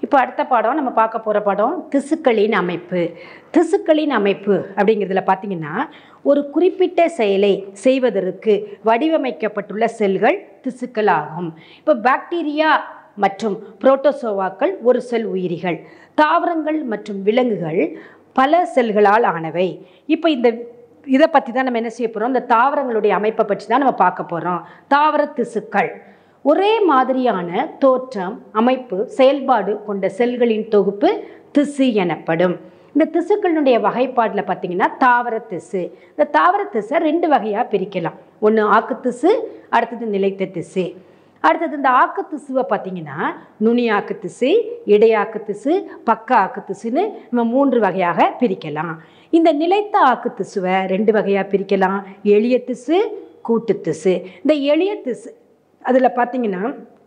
இப்போ அடுத்த பாடம் நம்ம பார்க்க போகிற பாடம் திசுக்களின் அமைப்பு திசுக்களின் அமைப்பு அப்படிங்கிறதுல பார்த்தீங்கன்னா ஒரு குறிப்பிட்ட செயலை செய்வதற்கு வடிவமைக்கப்பட்டுள்ள செல்கள் திசுக்கள் ஆகும் இப்போ பாக்டீரியா மற்றும் புரோட்டோசோவாக்கள் ஒரு செல் உயிரிகள் தாவரங்கள் மற்றும் விலங்குகள் பல செல்களால் ஆனவை இப்போ இந்த இதை பற்றி தான் நம்ம என்ன செய்ய போகிறோம் இந்த தாவரங்களுடைய அமைப்பை பற்றி தான் நம்ம பார்க்க போகிறோம் தாவர திசுக்கள் ஒரே மாதிரியான தோற்றம் அமைப்பு செயல்பாடு கொண்ட செல்களின் தொகுப்பு திசு எனப்படும் இந்த திசுக்களினுடைய வகைப்பாட்டில் பார்த்தீங்கன்னா தாவர திசு இந்த தாவர திசை ரெண்டு வகையாக பிரிக்கலாம் ஒன்று ஆக்கு திசு அடுத்தது நிலைத்த திசு அடுத்தது இந்த ஆக்கு திசுவை பார்த்தீங்கன்னா நுனி ஆக்கு திசு இடையாக்கு திசு பக்க ஆக்கு திசுன்னு நம்ம மூன்று வகையாக பிரிக்கலாம் இந்த நிலைத்த ஆக்கு திசுவை ரெண்டு வகையாக பிரிக்கலாம் எளிய திசு கூட்டு திசு இந்த எளிய திசு அதில் பார்த்தீங்கன்னா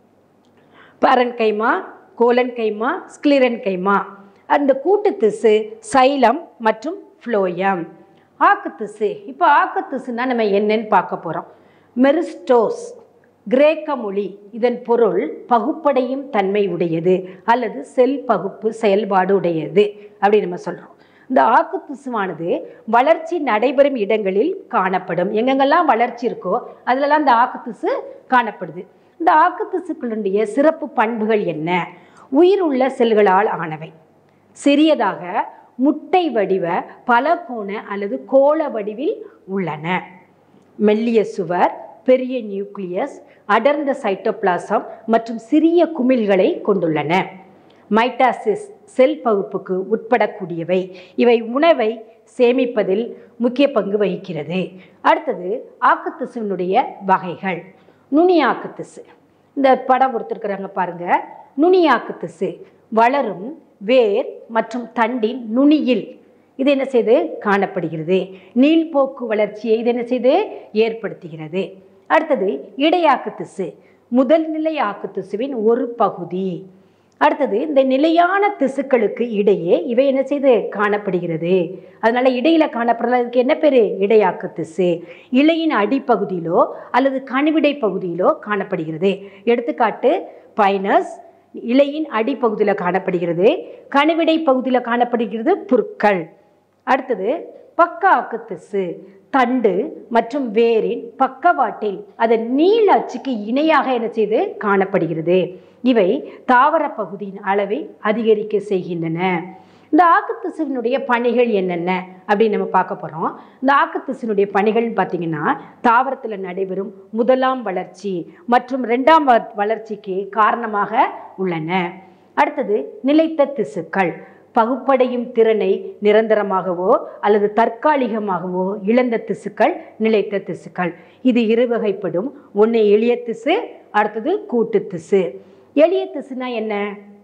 பரன் கைமா கோலன் கைமா ஸ்க்ளிரன் கைமா அந்த கூட்டு திசு சைலம் மற்றும் ஃப்ளோயம் ஆக்கு திசு இப்போ ஆக்கு திசுனா நம்ம என்னன்னு பார்க்க போகிறோம் மெரிஸ்டோஸ் கிரேக்க மொழி இதன் பொருள் பகுப்படையும் தன்மை உடையது அல்லது செல் பகுப்பு செயல்பாடு உடையது அப்படின்னு நம்ம சொல்கிறோம் இந்த ஆக்கு திசுவானது வளர்ச்சி நடைபெறும் இடங்களில் காணப்படும் எங்கெங்கெல்லாம் வளர்ச்சி இருக்கோ அதிலெல்லாம் இந்த ஆக்கு திசு காணப்படுது இந்த ஆக்கு திசுக்களுடைய சிறப்பு பண்புகள் என்ன உயிர் உள்ள செல்களால் ஆனவை சிறியதாக முட்டை வடிவ பலகோண அல்லது கோள வடிவில் உள்ளன மெல்லிய சுவர் பெரிய நியூக்ளியஸ் அடர்ந்த சைட்டோபிளாசம் மற்றும் சிறிய குமிழ்களை கொண்டுள்ளன மைட்டாசிஸ் செல் பகுப்புக்கு உட்படக்கூடியவை இவை உணவை சேமிப்பதில் முக்கிய பங்கு வகிக்கிறது அடுத்தது ஆக்குத்திசுவினுடைய வகைகள் நுனியாக்கு திசு இந்த படம் கொடுத்துருக்குறாங்க பாருங்க நுனியாக்கு திசு வளரும் வேர் மற்றும் தண்டின் நுனியில் இது என்ன செய்து காணப்படுகிறது நீள்போக்கு வளர்ச்சியை இது என்ன செய்து ஏற்படுத்துகிறது அடுத்தது இடையாக்கு திசு முதல் நிலை ஆக்கு திசுவின் ஒரு பகுதி அடுத்தது இந்த நிலையான திசுக்களுக்கு இடையே இவை என்ன செய்து காணப்படுகிறது அதனால இடையில காணப்படுறதுக்கு என்ன பேரு இடையாக்கு திசு இலையின் அடிப்பகுதியிலோ அல்லது கணுவிடை பகுதியிலோ காணப்படுகிறது எடுத்துக்காட்டு பைனஸ் இலையின் அடிப்பகுதியில் காணப்படுகிறது கணுவிடை பகுதியில் காணப்படுகிறது புற்கள் அடுத்தது பக்க ஆக்கு திசு தண்டு மற்றும் வேரின் பக்கவாட்டில் அதன் நீள அச்சுக்கு இணையாக என்ன செய்து காணப்படுகிறது இவை தாவர பகுதியின் அளவை அதிகரிக்க செய்கின்றன இந்த ஆக்குத்திசுவினுடைய பணிகள் என்னென்ன அப்படின்னு நம்ம பார்க்க போகிறோம் இந்த ஆக்குத்திசுவினுடைய பணிகள்னு பார்த்தீங்கன்னா தாவரத்தில் நடைபெறும் முதலாம் வளர்ச்சி மற்றும் ரெண்டாம் வ- வளர்ச்சிக்கு காரணமாக உள்ளன அடுத்தது நிலைத்த திசுக்கள் பகுப்படையும் திறனை நிரந்தரமாகவோ அல்லது தற்காலிகமாகவோ இழந்த திசுக்கள் நிலைத்த திசுக்கள் இது இருவகைப்படும் ஒன்று எளிய திசு அடுத்தது கூட்டு திசு எளிய திசுனா என்ன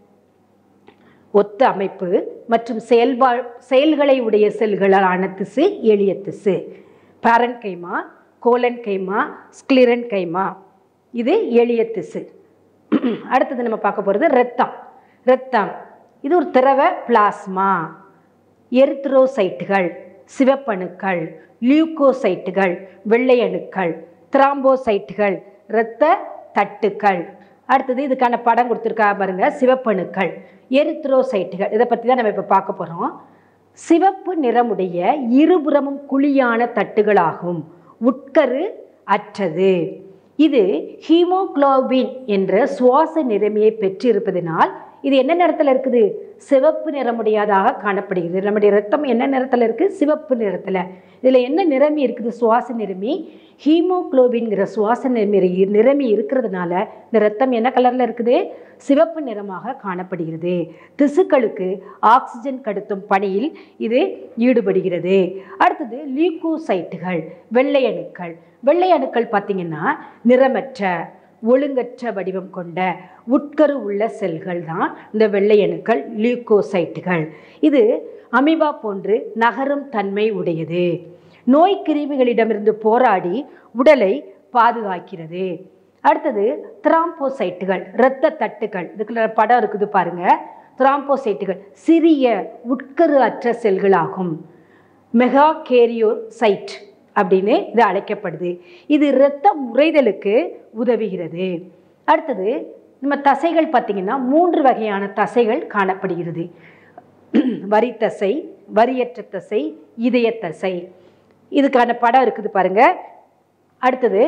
ஒத்த அமைப்பு மற்றும் செயல்பா செயல்களை உடைய செல்களான திசு எளிய திசு பேரன் கைமா கோலன் கைமா ஸ்க்ளிரன் கைமா இது எளிய திசு அடுத்தது நம்ம பார்க்க போகிறது இரத்தம் இரத்தம் இது ஒரு திரவ பிளாஸ்மா எரித்ரோசைட்டுகள் சிவப்பணுக்கள் லியூகோசைட்டுகள் வெள்ளை அணுக்கள் திராம்போசைட்டுகள் இரத்த தட்டுக்கள் அடுத்தது இதுக்கான படம் கொடுத்துருக்கா பாருங்க சிவப்பணுக்கள் எரித்ரோசைட்டுகள் இதை பற்றி தான் நம்ம இப்போ பார்க்க போகிறோம் சிவப்பு நிறமுடைய இருபுறமும் குழியான தட்டுகளாகும் உட்கரு அற்றது இது ஹீமோகுளோபின் என்ற சுவாச நிறமியை பெற்றிருப்பதனால் இது என்ன நிறத்தில் இருக்குது சிவப்பு நிறமுடையதாக காணப்படுகிறது நம்முடைய ரத்தம் என்ன நிறத்தில் இருக்குது சிவப்பு நிறத்தில் இதில் என்ன நிறமி இருக்குது சுவாச நிறமி ஹீமோகுளோபின்கிற சுவாச நிறமி நிறமி இருக்கிறதுனால இந்த ரத்தம் என்ன கலரில் இருக்குது சிவப்பு நிறமாக காணப்படுகிறது திசுக்களுக்கு ஆக்சிஜன் கடத்தும் பணியில் இது ஈடுபடுகிறது அடுத்தது லியூகோசைட்டுகள் வெள்ளை அணுக்கள் வெள்ளை அணுக்கள் பார்த்தீங்கன்னா நிறமற்ற ஒழுங்கற்ற வடிவம் கொண்ட உட்கரு உள்ள செல்கள் தான் இந்த வெள்ளை அணுக்கள் லியூகோசைட்டுகள் இது அமீபா போன்று நகரும் தன்மை உடையது நோய் கிருமிகளிடமிருந்து போராடி உடலை பாதுகாக்கிறது அடுத்தது திராம்போசைட்டுகள் இரத்த தட்டுகள் இதுக்குள்ள படம் இருக்குது பாருங்க திராம்போசைட்டுகள் சிறிய உட்கரு அற்ற செல்களாகும் மெகாகேரியோசைட் அப்படின்னு இது அழைக்கப்படுது இது இரத்த உறைதலுக்கு உதவுகிறது அடுத்தது நம்ம தசைகள் பார்த்திங்கன்னா மூன்று வகையான தசைகள் காணப்படுகிறது வரித்தசை வரியற்ற தசை இதய தசை இதுக்கான படம் இருக்குது பாருங்க அடுத்தது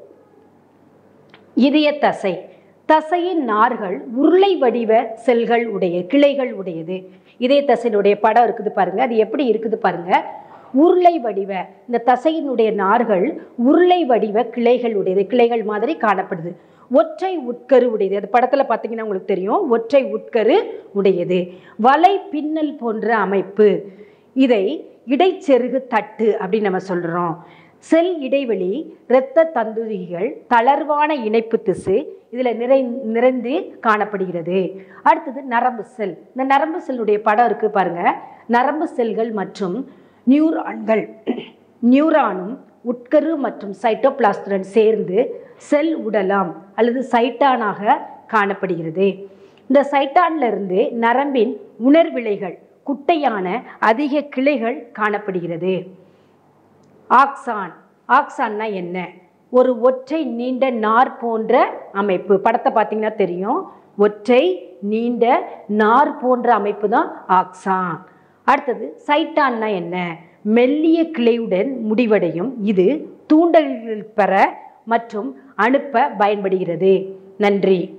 இதய தசை தசையின் நார்கள் உருளை வடிவ செல்கள் உடைய கிளைகள் உடையது இதய தசையினுடைய படம் இருக்குது பாருங்க அது எப்படி இருக்குது பாருங்க உருளை வடிவ இந்த தசையினுடைய நார்கள் உருளை வடிவ கிளைகள் உடையது கிளைகள் மாதிரி காணப்படுது ஒற்றை உட்கரு உடையது அது படத்தில் பார்த்தீங்கன்னா உங்களுக்கு தெரியும் ஒற்றை உட்கரு உடையது வலை பின்னல் போன்ற அமைப்பு இதை இடைச்செருகு தட்டு அப்படின்னு நம்ம சொல்கிறோம் செல் இடைவெளி இரத்த தந்துதிகள் தளர்வான இணைப்பு திசு இதில் நிறை நிறைந்து காணப்படுகிறது அடுத்தது நரம்பு செல் இந்த நரம்பு செல்லுடைய படம் இருக்குது பாருங்க நரம்பு செல்கள் மற்றும் நியூரான்கள் நியூரானும் உட்கரு மற்றும் சைட்டோபிளாஸ்டுடன் சேர்ந்து செல் உடலாம் அல்லது சைட்டானாக காணப்படுகிறது இந்த சைட்டான்ல இருந்து நரம்பின் உணர்விலைகள் குட்டையான அதிக கிளைகள் காணப்படுகிறது ஆக்சான் ஆக்சான்னா என்ன ஒரு ஒற்றை நீண்ட நார் போன்ற அமைப்பு படத்தை பார்த்தீங்கன்னா தெரியும் ஒற்றை நீண்ட நார் போன்ற அமைப்பு தான் ஆக்சான் அடுத்தது சைட்டான்னா என்ன மெல்லிய கிளையுடன் முடிவடையும் இது தூண்டல்கள் பெற மற்றும் அனுப்ப பயன்படுகிறது நன்றி